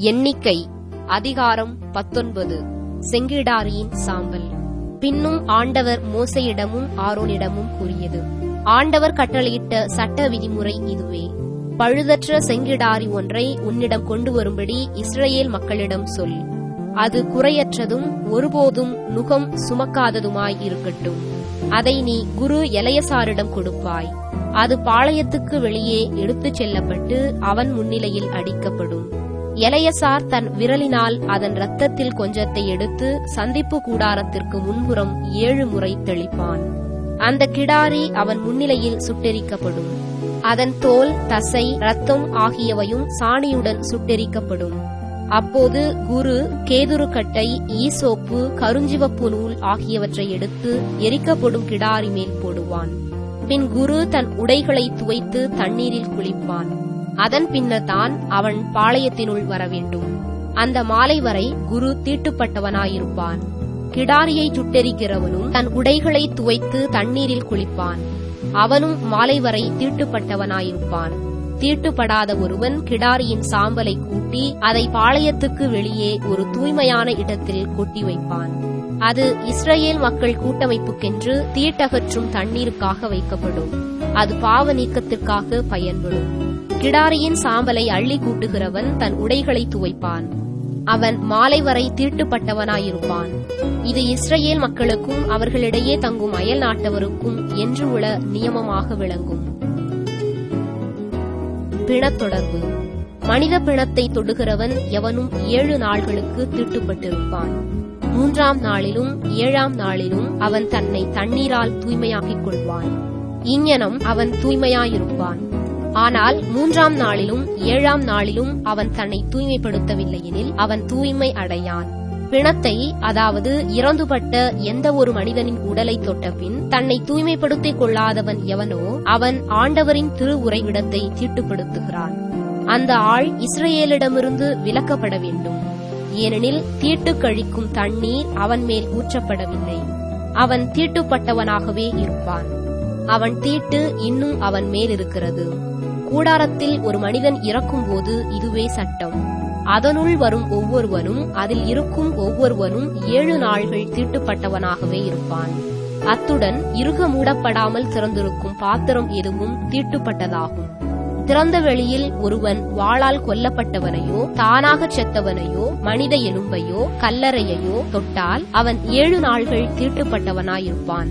எண்ணிக்கை அதிகாரம் பத்தொன்பது செங்கிடாரியின் சாம்பல் பின்னும் ஆண்டவர் மோசையிடமும் ஆரோனிடமும் கூறியது ஆண்டவர் கட்டளையிட்ட சட்ட விதிமுறை இதுவே பழுதற்ற செங்கிடாரி ஒன்றை உன்னிடம் கொண்டு வரும்படி இஸ்ரேல் மக்களிடம் சொல் அது குறையற்றதும் ஒருபோதும் நுகம் சுமக்காததுமாய் இருக்கட்டும் அதை நீ குரு எலையசாரிடம் கொடுப்பாய் அது பாளையத்துக்கு வெளியே எடுத்துச் செல்லப்பட்டு அவன் முன்னிலையில் அடிக்கப்படும் எலையசார் தன் விரலினால் அதன் இரத்தத்தில் கொஞ்சத்தை எடுத்து சந்திப்பு கூடாரத்திற்கு முன்புறம் ஏழு முறை தெளிப்பான் அந்த கிடாரி அவன் முன்னிலையில் சுட்டெரிக்கப்படும் அதன் தோல் தசை இரத்தம் ஆகியவையும் சாணியுடன் சுட்டெரிக்கப்படும் அப்போது குரு கேதுருக்கட்டை ஈசோப்பு கருஞ்சிவப்பு நூல் ஆகியவற்றை எடுத்து எரிக்கப்படும் கிடாரி மேல் போடுவான் பின் குரு தன் உடைகளை துவைத்து தண்ணீரில் குளிப்பான் அதன் பின்னர் தான் அவன் பாளையத்தினுள் வர வேண்டும் அந்த மாலை வரை குரு தீட்டுப்பட்டவனாயிருப்பான் கிடாரியை சுட்டெரிக்கிறவனும் தன் உடைகளை துவைத்து தண்ணீரில் குளிப்பான் அவனும் மாலை வரை தீட்டுப்பட்டவனாயிருப்பான் தீட்டுப்படாத ஒருவன் கிடாரியின் சாம்பலை கூட்டி அதை பாளையத்துக்கு வெளியே ஒரு தூய்மையான இடத்தில் கொட்டி வைப்பான் அது இஸ்ரேல் மக்கள் கூட்டமைப்புக்கென்று தீட்டகற்றும் தண்ணீருக்காக வைக்கப்படும் அது பாவ நீக்கத்திற்காக பயன்படும் கிடாரியின் சாம்பலை அள்ளி கூட்டுகிறவன் தன் உடைகளை துவைப்பான் அவன் மாலை வரை தீட்டுப்பட்டவனாயிருப்பான் இது இஸ்ரேல் மக்களுக்கும் அவர்களிடையே தங்கும் அயல் நாட்டவருக்கும் என்று உள்ள நியமமாக விளங்கும் பிணத்தொடர்பு மனித பிணத்தை தொடுகிறவன் எவனும் ஏழு நாள்களுக்கு தீட்டுப்பட்டிருப்பான் மூன்றாம் நாளிலும் ஏழாம் நாளிலும் அவன் தன்னை தண்ணீரால் தூய்மையாக்கிக் கொள்வான் இங்ஙனம் அவன் தூய்மையாயிருப்பான் ஆனால் மூன்றாம் நாளிலும் ஏழாம் நாளிலும் அவன் தன்னை தூய்மைப்படுத்தவில்லையெனில் அவன் தூய்மை அடையான் பிணத்தை அதாவது இறந்துபட்ட எந்த ஒரு மனிதனின் உடலை தொட்டபின் தன்னை தூய்மைப்படுத்திக் கொள்ளாதவன் எவனோ அவன் ஆண்டவரின் திரு உறைவிடத்தை தீட்டுப்படுத்துகிறான் அந்த ஆள் இஸ்ரேலிடமிருந்து விலக்கப்பட வேண்டும் ஏனெனில் தீட்டு கழிக்கும் தண்ணீர் அவன் மேல் ஊற்றப்படவில்லை அவன் தீட்டுப்பட்டவனாகவே இருப்பான் அவன் தீட்டு இன்னும் அவன் மேல் இருக்கிறது கூடாரத்தில் ஒரு மனிதன் இறக்கும்போது இதுவே சட்டம் அதனுள் வரும் ஒவ்வொருவனும் அதில் இருக்கும் ஒவ்வொருவனும் ஏழு நாள்கள் தீட்டுப்பட்டவனாகவே இருப்பான் அத்துடன் இறுக மூடப்படாமல் திறந்திருக்கும் பாத்திரம் எதுவும் தீட்டுப்பட்டதாகும் திறந்த வெளியில் ஒருவன் வாளால் கொல்லப்பட்டவனையோ தானாகச் செத்தவனையோ மனித எலும்பையோ கல்லறையையோ தொட்டால் அவன் ஏழு நாள்கள் தீட்டுப்பட்டவனாயிருப்பான்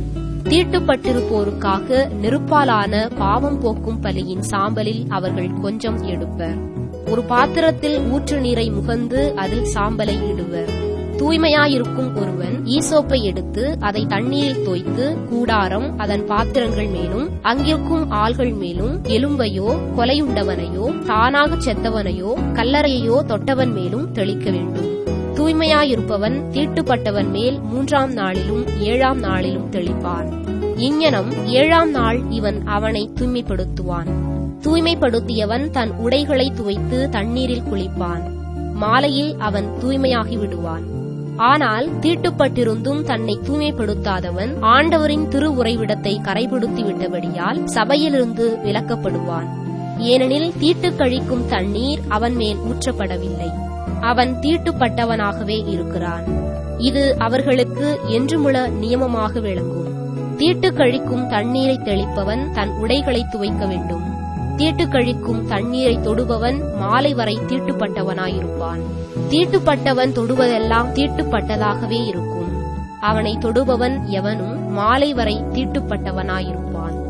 தீட்டுப்பட்டிருப்போருக்காக நெருப்பாலான பாவம் போக்கும் பலியின் சாம்பலில் அவர்கள் கொஞ்சம் எடுப்பர் ஒரு பாத்திரத்தில் ஊற்று நீரை முகந்து அதில் சாம்பலை இடுவர் தூய்மையாயிருக்கும் ஒருவன் ஈசோப்பை எடுத்து அதை தண்ணீரில் தோய்த்து கூடாரம் அதன் பாத்திரங்கள் மேலும் அங்கிருக்கும் ஆள்கள் மேலும் எலும்பையோ கொலையுண்டவனையோ தானாகச் செத்தவனையோ கல்லறையையோ தொட்டவன் மேலும் தெளிக்க வேண்டும் தூய்மையாயிருப்பவன் தீட்டுப்பட்டவன் மேல் மூன்றாம் நாளிலும் ஏழாம் நாளிலும் தெளிப்பான் இங்ஞனம் ஏழாம் நாள் இவன் அவனை தூய்மைப்படுத்துவான் தூய்மைப்படுத்தியவன் தன் உடைகளை துவைத்து தண்ணீரில் குளிப்பான் மாலையில் அவன் தூய்மையாகி விடுவான் ஆனால் தீட்டுப்பட்டிருந்தும் தன்னை தூய்மைப்படுத்தாதவன் ஆண்டவரின் திரு உறைவிடத்தை கரைபிடித்து விட்டபடியால் சபையிலிருந்து விலக்கப்படுவான் ஏனெனில் தீட்டு கழிக்கும் தண்ணீர் அவன் மேல் ஊற்றப்படவில்லை அவன் தீட்டுப்பட்டவனாகவே இருக்கிறான் இது அவர்களுக்கு என்றுமுள்ள நியமமாக விளங்கும் தீட்டு கழிக்கும் தண்ணீரை தெளிப்பவன் தன் உடைகளை துவைக்க வேண்டும் தீட்டு கழிக்கும் தண்ணீரை தொடுபவன் மாலை வரை தீட்டுப்பட்டவனாயிருப்பான் தீட்டுப்பட்டவன் தொடுவதெல்லாம் தீட்டுப்பட்டதாகவே இருக்கும் அவனை தொடுபவன் எவனும் மாலை வரை தீட்டுப்பட்டவனாயிருப்பான்